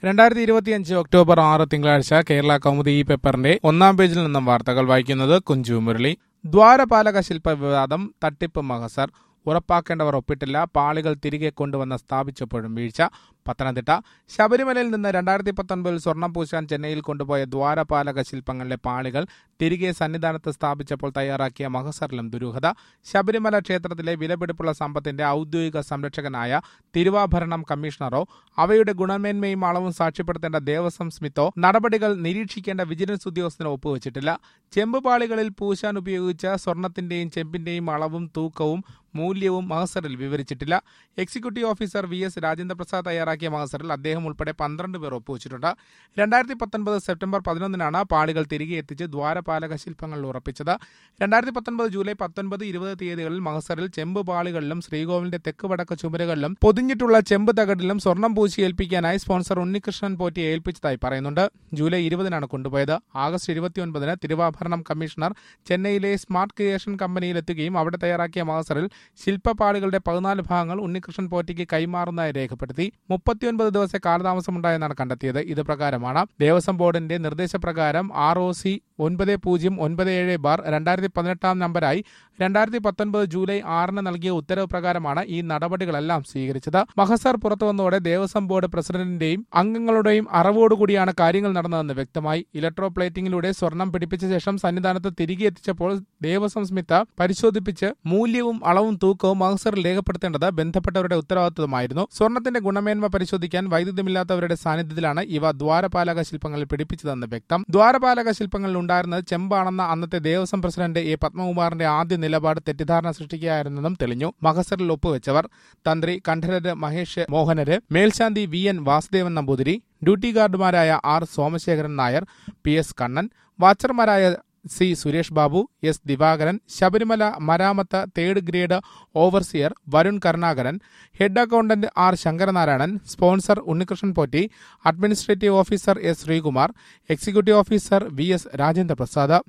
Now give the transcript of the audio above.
രണ്ടായിരത്തി ഇരുപത്തിയഞ്ച് ഒക്ടോബർ ആറ് തിങ്കളാഴ്ച കേരള കൗമുദി ഈ പേപ്പറിന്റെ ഒന്നാം പേജിൽ നിന്നും വാർത്തകൾ വായിക്കുന്നത് കുഞ്ചു മുരളി ദ്വാരപാലക ശില്പ വിവാദം തട്ടിപ്പ് മഹസർ ഉറപ്പാക്കേണ്ടവർ ഒപ്പിട്ടില്ല പാളികൾ തിരികെ കൊണ്ടുവന്ന് സ്ഥാപിച്ചപ്പോഴും വീഴ്ച പത്തനംതിട്ട ശബരിമലയിൽ നിന്ന് രണ്ടായിരത്തി പത്തൊൻപതിൽ സ്വർണം പൂശാൻ ചെന്നൈയിൽ കൊണ്ടുപോയ ദ്വാരപാലക ശില്പങ്ങളിലെ പാളികൾ തിരികെ സന്നിധാനത്ത് സ്ഥാപിച്ചപ്പോൾ തയ്യാറാക്കിയ മഹസറിലും ദുരൂഹത ശബരിമല ക്ഷേത്രത്തിലെ വിലപിടിപ്പുള്ള സമ്പത്തിന്റെ ഔദ്യോഗിക സംരക്ഷകനായ തിരുവാഭരണം കമ്മീഷണറോ അവയുടെ ഗുണമേന്മയും അളവും സാക്ഷ്യപ്പെടുത്തേണ്ട ദേവസ്വം സ്മിത്തോ നടപടികൾ നിരീക്ഷിക്കേണ്ട വിജിലൻസ് ഉദ്യോഗസ്ഥന് ഒപ്പുവച്ചിട്ടില്ല ചെമ്പുപാളികളിൽ പൂശാൻ ഉപയോഗിച്ച സ്വർണത്തിന്റെയും ചെമ്പിന്റെയും അളവും തൂക്കവും മൂല്യവും മഹസറിൽ വിവരിച്ചിട്ടില്ല executive officer V S Rajendraprasad തയ്യാറാക്കിയ മഹസറിൽ അദ്ദേഹം ഉൾപ്പെടെ പന്ത്രണ്ട് പേർ ഒപ്പുവച്ചിട്ടുണ്ട് രണ്ടായിരത്തി പത്തൊൻപത് സെപ്റ്റംബർ പതിനൊന്നിനാണ് പാളികൾ തിരികെ എത്തിച്ച് ദ്വാരപാലക ശില്പങ്ങളിൽ ഉറപ്പിച്ചത് രണ്ടായിരത്തി പത്തൊൻപത് ജൂലൈ പത്തൊൻപത് ഇരുപത് തീയതികളിൽ മഹസറിൽ ചെമ്പ് പാളികളിലും ശ്രീകോവിലിന്റെ തെക്ക് വടക്ക് ചുമരുകളിലും പൊതിഞ്ഞിട്ടുള്ള ചെമ്പ് തകടിലും സ്വർണം പൂശി ഏൽപ്പിക്കാനായി സ്പോൺസർ ഉണ്ണികൃഷ്ണൻ പോറ്റി ഏൽപ്പിച്ചതായി പറയുന്നുണ്ട് ജൂലൈ ഇരുപതിനാണ് കൊണ്ടുപോയത് ആഗസ്റ്റ് ഇരുപത്തിയൊൻപതിന് തിരുവാഭരണം കമ്മീഷണർ ചെന്നൈയിലെ സ്മാർട്ട് ക്രിയേഷൻ കമ്പനിയിലെത്തുകയും അവിടെ തയ്യാറാക്കിയ മഹസറിൽ ശില്പപാളികളുടെ പതിനാല് ഭാഗങ്ങൾ ഉണ്ണികൃഷ്ണൻ പോറ്റിക്ക് കൈമാറുന്നതായി രേഖപ്പെടുത്തി മുപ്പത്തിയൊൻപത് ദിവസത്തെ കാലതാമസമുണ്ടായെന്നാണ് കണ്ടെത്തിയത് ഇത് പ്രകാരമാണ് ദേവസ്വം ബോർഡിന്റെ നിർദ്ദേശപ്രകാരം ആർ ഒ സി ഒൻപത് പൂജ്യം ഒൻപത് ഏഴ് ബാർ രണ്ടായിരത്തി പതിനെട്ടാം നമ്പരായി രണ്ടായിരത്തി പത്തൊൻപത് ജൂലൈ ആറിന് നൽകിയ ഉത്തരവ് പ്രകാരമാണ് ഈ നടപടികളെല്ലാം സ്വീകരിച്ചത് മഹസർ പുറത്തു വന്നതോടെ ദേവസ്വം ബോർഡ് പ്രസിഡന്റിന്റെയും അംഗങ്ങളുടെയും അറിവോടുകൂടിയാണ് കാര്യങ്ങൾ നടന്നതെന്ന് വ്യക്തമായി ഇലക്ട്രോ പ്ലേറ്റിംഗിലൂടെ സ്വർണം പിടിപ്പിച്ച ശേഷം സന്നിധാനത്ത് തിരികെ എത്തിച്ചപ്പോൾ ദേവസ്വം സ്മിത്ത പരിശോധിപ്പിച്ച് മൂല്യവും അളവും തൂക്കവും മഹസറിൽ രേഖപ്പെടുത്തേണ്ടത് ബന്ധപ്പെട്ടവരുടെ ഉത്തരവാദിത്വമായിരുന്നു സ്വർണത്തിന്റെ ഗുണമേന്മ പരിശോധിക്കാൻ വൈദ്യുതമില്ലാത്തവരുടെ സാന്നിധ്യത്തിലാണ് ഇവ ദ്വാരപാലക ശില്പങ്ങളിൽ പിടിപ്പിച്ചതെന്ന് വ്യക്തം ദ്വാരപാലക ശില്പങ്ങളിൽ ഉണ്ടായിരുന്നത് ചെമ്പാണെന്ന അന്നത്തെ ദേവസ്വം പ്രസിഡന്റ് എ പത്മകുമാറിന്റെ ആദ്യ നിലപാട് തെറ്റിദ്ധാരണ സൃഷ്ടിക്കുകയായിരുന്നെന്നും തെളിഞ്ഞു മഹസറിൽ ഒപ്പുവെച്ചവർ തന്ത്രി കണ്ഠരര് മഹേഷ് മോഹനര് മേൽശാന്തി V N Vasudevan Namboothiri duty ഗാർഡുമാരായ R Somasekharan Nair P S Kannan വാച്ചർമാരായ സി സുരേഷ് ബാബു എസ് ദിവാകരൻ ശബരിമല മരാമത്ത് third grade overseer Varun Karunakaran head accountant R Sankaranarayanan sponsor Unnikrishnan Potti administrative officer S Sreekumar executive officer V S Rajendra Prasad